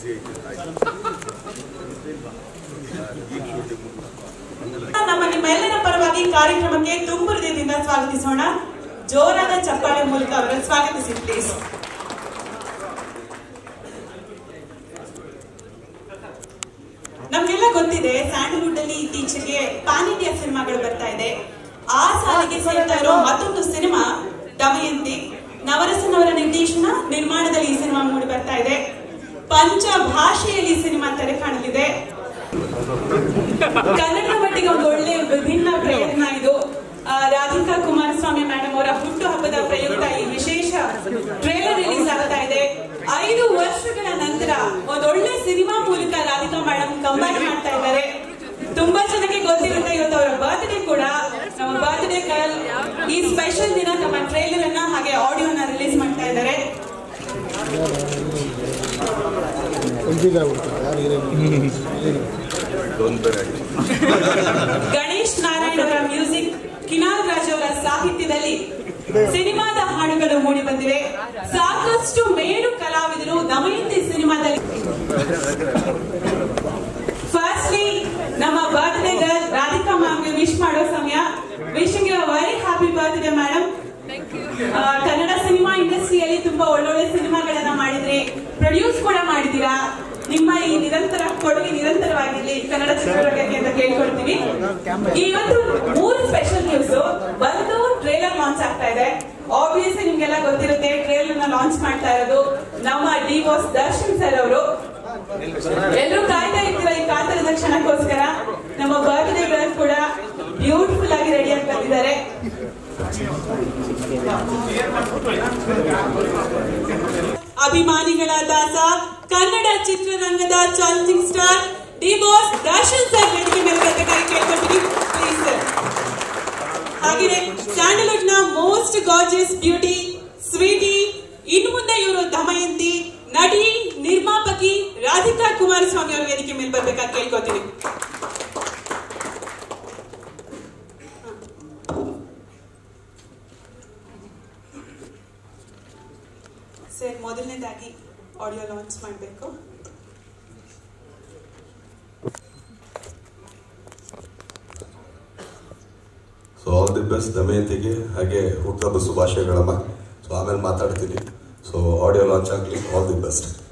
ನಮ್ಮ ನಿಮ್ಮೆಲ್ಲರ ಪರವಾಗಿ ಕಾರ್ಯಕ್ರಮಕ್ಕೆ ತುಂಬು ಹೃದಯದಿಂದ ಸ್ವಾಗತಿಸೋಣ ಜೋರಾದ ಚಪ್ಪಾಳೆ ಮೂಲಕ ಅವರನ್ನು ಸ್ವಾಗತಿಸಿ ಪ್ಲೀಸ್ ನಮ್ಗೆಲ್ಲ ಗೊತ್ತಿದೆ ಸ್ಯಾಂಡಲ್ವುಡ್ ಅಲ್ಲಿ ಇತ್ತೀಚೆಗೆ ಪಾನ್ ಇಂಡಿಯಾ ಸಿನಿಮಾಗಳು ಬರ್ತಾ ಇದೆ ಆ ಸಾಲಿಗೆ ಸೇರ್ತಾ ಇರೋ ಮತ್ತೊಂದು ಸಿನಿಮಾ ದಮಯಂತಿ ನವರಸನವರ ನಿರ್ದೇಶನ ನಿರ್ಮಾಣದಲ್ಲಿ ಈ ಸಿನಿಮಾ ಮೂಡಿ ಬರ್ತಾ ಇದೆ ಪಂಚ ಭಾಷೆಯಲ್ಲಿ ಈ ಸಿನಿಮಾ ತೆರೆ ಕಾಣಲಿದೆ ಕನ್ನಡ ಮಟ್ಟಿಗೆ ಒಂದು ಒಳ್ಳೆ ವಿಭಿನ್ನ ಪ್ರಯತ್ನ ಇದು ಆ, ರಾಧಿಕಾ ಕುಮಾರಸ್ವಾಮಿ ಮೇಡಮ್ ಅವರ ಹುಟ್ಟು ಹಬ್ಬದ ಪ್ರಯುಕ್ತ ಈ ವಿಶೇಷ ಟ್ರೇಲರ್ ರಿಲೀಸ್ ಆಗ್ತಾ ಇದೆ ಐದು ವರ್ಷಗಳ ನಂತರ ಒಂದೊಳ್ಳೆ ಸಿನಿಮಾ ಮೂಲಕ ರಾಧಿಕಾ ಮೇಡಮ್ ಕಂಬೈನ್ ಮಾಡ್ತಾ ಇದ್ದಾರೆ ತುಂಬಾ ಜನಕ್ಕೆ ಗೊತ್ತಿರುತ್ತೆ ಇವತ್ತು ಅವರ ಬರ್ತ್ಡೇ ಕೂಡ ನಮ್ಮ ಬರ್ತ್ಡೇ ಗರ್ಲ್ ಈ ಸ್ಪೆಷಲ್ ದಿನ ತಮ್ಮ ಟ್ರೇಲರ್ ಅನ್ನ ಹಾಗೆ ಆಡಿಯೋನ ರಿಲೀಸ್ ಮಾಡ್ತಾ ಇದ್ದಾರೆ ಗಣೇಶ್ ನಾರಾಯಣ್ ಅವರ ಮ್ಯೂಸಿಕ್ ಕಿನಾಲ್ ರಾಜ್ ಅವರ ಸಾಹಿತ್ಯದಲ್ಲಿ ಸಿನಿಮಾದ ಹಾಡುಗಳು ಮೂಡಿ ಬಂದಿವೆ ಸಾಕಷ್ಟು ಮೇರು ಕಲಾವಿದರು ದಮಯಂತಿ ಸಿನಿಮಾದಲ್ಲಿ ಫಸ್ಟ್ಲಿ ನಮ್ಮ ಬರ್ತ್ಡೇ ಗರ್ಲ್ ರಾಧಿಕಾ ಮ್ಯಾಮ್ಗೆ ವಿಶ್ ಮಾಡೋ ಸಮಯ wishing you very happy birthday madam Kannada cinema ಇಂಡಸ್ಟ್ರಿಯಲ್ಲಿ ತುಂಬಾ ಒಳ್ಳೊಳ್ಳೆ ಸಿನಿಮಾಗಳನ್ನ ಮಾಡಿದ್ರಿ ಪ್ರೊಡ್ಯೂಸ್ ಕೂಡ ಮಾಡಿದೀರಾ ನಿಮ್ಮ ಈ ನಿರಂತರ ಕೊಡುಗೆ ನಿರಂತರವಾಗಿರ್ಲಿ ಕನ್ನಡ ಚಿತ್ರರಂಗಕ್ಕೆ ಅಂತ ಕೇಳ್ಕೊಳ್ತೀವಿ ಇವತ್ತು ಮೂರು ಸ್ಪೆಷಲ್ ನ್ಯೂಸ್ ಒಂದು ಟ್ರೇಲರ್ ಲಾಂಚ್ ಆಗ್ತಾ ಇದೆ ಆಬ್ವಿಯಸ್ಲಿ ನಿಮ್ಗೆಲ್ಲ ಗೊತ್ತಿರುತ್ತೆ ಟ್ರೇಲರ್ ನ ಲಾಂಚ್ ಮಾಡ್ತಾ ಇರೋದು ನಮ್ಮ ಡಿ ಬಾಸ್ ದರ್ಶನ್ ಸರ್ ಅವರು ಎಲ್ಲರೂ ಕಾಯ್ತಾ ಇರ್ತೀರ ಈ ಕಾತರದ ಕ್ಷಣಕ್ಕೋಸ್ಕರ ನಮ್ಮ ಬರ್ತ್ಡೇ ಗರ್ಲ್ ಕೂಡ ಬ್ಯೂಟಿಫುಲ್ ಆಗಿ ರೆಡಿ ಆಗಿ ಬಂದಿದ್ದಾರೆ ಅಭಿಮಾನಿಗಳ ದಾಸ ಕನ್ನಡ ಚಿತ್ರರಂಗದ challenging star D boss Darshan sir ವೇದಿಕೆ ಮೇಲೆ ಬರ್ಬೇಕಾಗಿ ಕೇಳ್ಕೊಳ್ತೀನಿ ಪ್ಲೀಸ್ ಸರ್ ಹಾಗೆಯೇ ಸ್ಯಾಂಡಲ್ವುಡ್ ನ ಮೋಸ್ಟ್ ಗಾರ್ಜಿಯಸ್ ಬ್ಯೂಟಿ ಸ್ವೀಟಿ ಇನ್ನು ಮುಂದೆ ಇವರು ದಮಯಂತಿ ನಟಿ ನಿರ್ಮಾಪಕಿ ರಾಧಿಕಾ ಕುಮಾರಸ್ವಾಮಿ ಅವರ ವೇದಿಕೆ ಮೇಲೆ ಬರ್ಬೇಕಾಗಿ ಕೇಳ್ಕೊತೀನಿ ಸರ್ ಮೊದಲನೇದಾಗಿ ಆಡಿಯೋ ಲಾಂಚ್ ಮಾಡಬೇಕು ಸೊ ಆಲ್ ದಿ ಬೆಸ್ಟ್ ದಮಯಂತಿಗೆ ಹಾಗೆ ಹುಟ್ಟುಹಬ್ಬ ಶುಭಾಶಯಗಳಮ್ಮ ಸೊ ಆಮೇಲೆ ಮಾತಾಡ್ತೀನಿ ಸೊ ಆಡಿಯೋ ಲಾಂಚ್ ಆಗಲಿ ಆಲ್ ದಿ ಬೆಸ್ಟ್